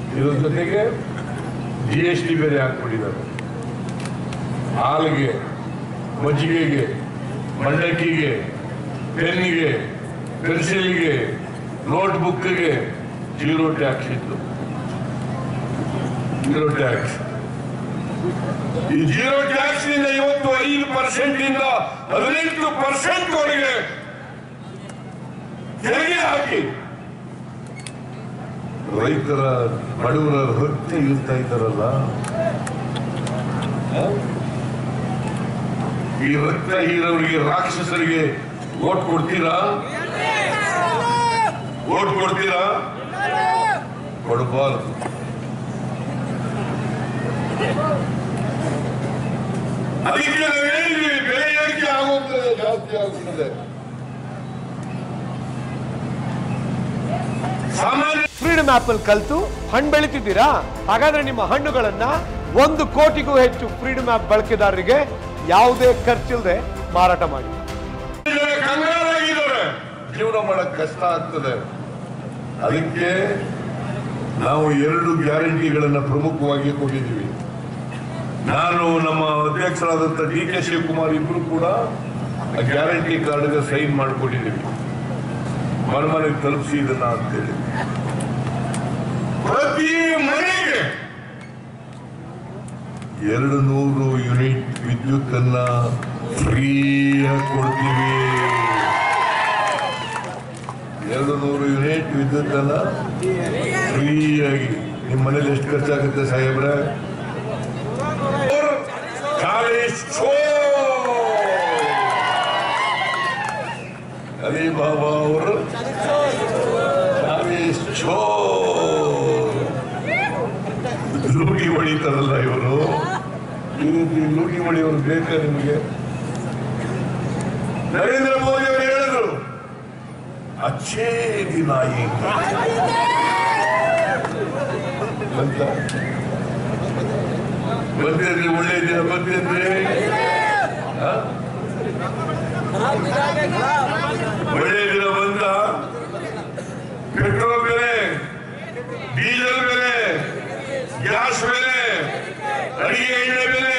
ಇದ್ರ ಜೊತೆಗೆ G S T ಬೇರೆ ಹಾಕ್ಬಿಟ್ಟಿದ್ದಾರೆ ಹಾಲಿಗೆ ಮಜ್ಜಿಗೆಗೆ ಮಂಡಕ್ಕಿಗೆ ಪೆನ್ನಿಗೆ ಪೆನ್ಸಿಲ್ಗೆ ನೋಟ್ಬುಕ್ಗೆ ಜೀರೋ ಟ್ಯಾಕ್ಸ್ ಇತ್ತು ಜೀರೋ ಟ್ಯಾಕ್ಸ್ ಈ ಜೀರೋ ಟ್ಯಾಕ್ಸ್ ನಿಂದ ಇವತ್ತು ಐದು ಪರ್ಸೆಂಟ್ ಇಂದ ಹದಿನೆಂಟು ಪರ್ಸೆಂಟ್ ವರೆಗೆ ತೆರಿಗೆ ಹಾಕಿ ರೈತರ ಬಡವರ ರಕ್ತ ಇರ್ತಾ ಇದ್ದಾರಲ್ಲ ಹ? ಈ ರಕ್ತ ಹೀರೋರಿಗೆ ರಾಕ್ಷಸರಿಗೆ ಓಟ್ ಕೊಡ್ತೀರಾ ಓಟ್ ಕೊಡ್ತೀರಾ ಕೊಡಬಾರದು ಅದಕ್ಕೆ ನಾವು ಹೇಳಿದ್ವಿ ಬೆಲೆ ಏರಿಕೆ ಆಗುತ್ತದೆ ಜಾಸ್ತಿ ಆಗುತ್ತದೆ ಸಾಮಾನ್ಯ ಫ್ರೀಡಮ್ ಆಪ್ ಅಲ್ಲಿ ಕಲ್ತು ಹಣ್ಣು ಬೆಳಿತಿದ್ದೀರಾ ಹಾಗಾದ್ರೆ ನಿಮ್ಮ ಹಣ್ಣುಗಳನ್ನ ಒಂದು ಕೋಟಿಗೂ ಹೆಚ್ಚು ಫ್ರೀಡಮ್ ಆಪ್ ಬಳಕೆದಾರರಿಗೆ ಯಾವುದೇ ಖರ್ಚಿಲ್ಲದೆ ಮಾರಾಟ ಮಾಡಿ ಜನ ಕಂಗಾಲಾಗಿದ್ದಾರೆ ಜೀವನ ಮಾಡಕ್ ಕಷ್ಟ ಆಗ್ತದೆ ಅದಕ್ಕೆ ನಾವು ಎರಡು ಗ್ಯಾರಂಟಿಗಳನ್ನ ಪ್ರಮುಖವಾಗಿ ಕೊಟ್ಟಿದ್ದೀವಿ ನಾನು ನಮ್ಮ ಅಧ್ಯಕ್ಷರಾದಂಥ ಡಿ ಕೆ ಶಿವಕುಮಾರ್ ಇಬ್ರು ಕೂಡ ಆ ಗ್ಯಾರಂಟಿ ಕಾರ್ಡ್ಗೆ ಸೈನ್ ಮಾಡಿಕೊಟ್ಟಿದ್ದೀವಿ ಮನೆ ಮನೆಗೆ ತಲುಪಿಸಿ ಇದನ್ನ ಅಂತೇಳಿ ಪ್ರತಿ ಮನೆಗೆ ಎರಡು ನೂರು ಯೂನಿಟ್ ವಿದ್ಯುತ್ ಅನ್ನ ಫ್ರೀಯಾಗಿ ಕೊಡ್ತೀವಿ ಎರಡು ನೂರು ಯೂನಿಟ್ ವಿದ್ಯುತ್ ಅನ್ನ ಫ್ರೀಯಾಗಿ ನಿಮ್ಮ ಮನೇಲಿ ಎಷ್ಟು ಖರ್ಚಾಗುತ್ತೆ ಸಾಹೇಬ್ರೆ ಚಾಲೀಸ್ ಛೋ ಅಲಿ ಬಾಬಾ ಅವರು ಚಾಲೀಸ್ ಛೋ ಲೂಟಿ ಹೊಡಿತಾರಲ್ಲ ಇವರು ಈ ರೀತಿ ಲೂಟಿ ಹೊಡಿಯೋರು ಬೇಕಾ ನಿಮಗೆ ನರೇಂದ್ರ ಮೋದಿ ಅವರು ಹೇಳಿದ್ರು ಅಚ್ಚೇ ದಿನ ಈಗ ಅಂತ ಬಂದಿದ್ರಿ ಒಳ್ಳೆ ದಿನ ಬಂದಿದ್ರಿ ಹ? ಒಳ್ಳೆ ದಿನ ಬಂದ ಪೆಟ್ರೋಲ್ ಬೆಲೆ ಡೀಸೆಲ್ ಬೆಲೆ ಗ್ಯಾಸ್ ಬೆಲೆ ಅಡಿಗೆ ಎಣ್ಣೆ ಬೆಲೆ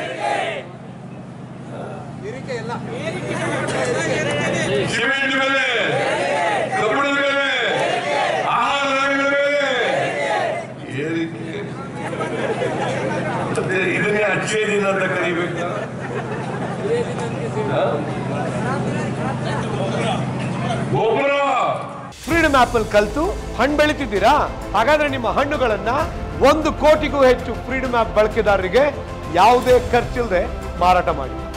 ಸಿಮೆಂಟ್ ಬೆಲೆ ಕಬ್ಬಣದ ಬೆಲೆ ಆಹಾರ ಧಾನ್ಯಗಳ ಬೆಲೆ ಏರಿಕೆ ಮತ್ತೆ ಇದನ್ನೇ ಅಚ್ಚೇ ದಿನ ಅಂತ ಕರಿಬೇಕಾ ಹ? ಗೊಬ್ಬರ ಫ್ರೀಡಮ್ ಆಪ್ ಅಲ್ಲಿ ಕಲ್ತು ಹಣ್ಣು ಬೆಳಿತಿದ್ದೀರಾ ಹಾಗಾದ್ರೆ ನಿಮ್ಮ ಹಣ್ಣುಗಳನ್ನ ಒಂದು ಕೋಟಿಗೂ ಹೆಚ್ಚು ಫ್ರೀಡಮ್ ಆಪ್ ಬಳಕೆದಾರರಿಗೆ ಯಾವುದೇ ಖರ್ಚಿಲ್ಲದೆ ಮಾರಾಟ ಮಾಡಿ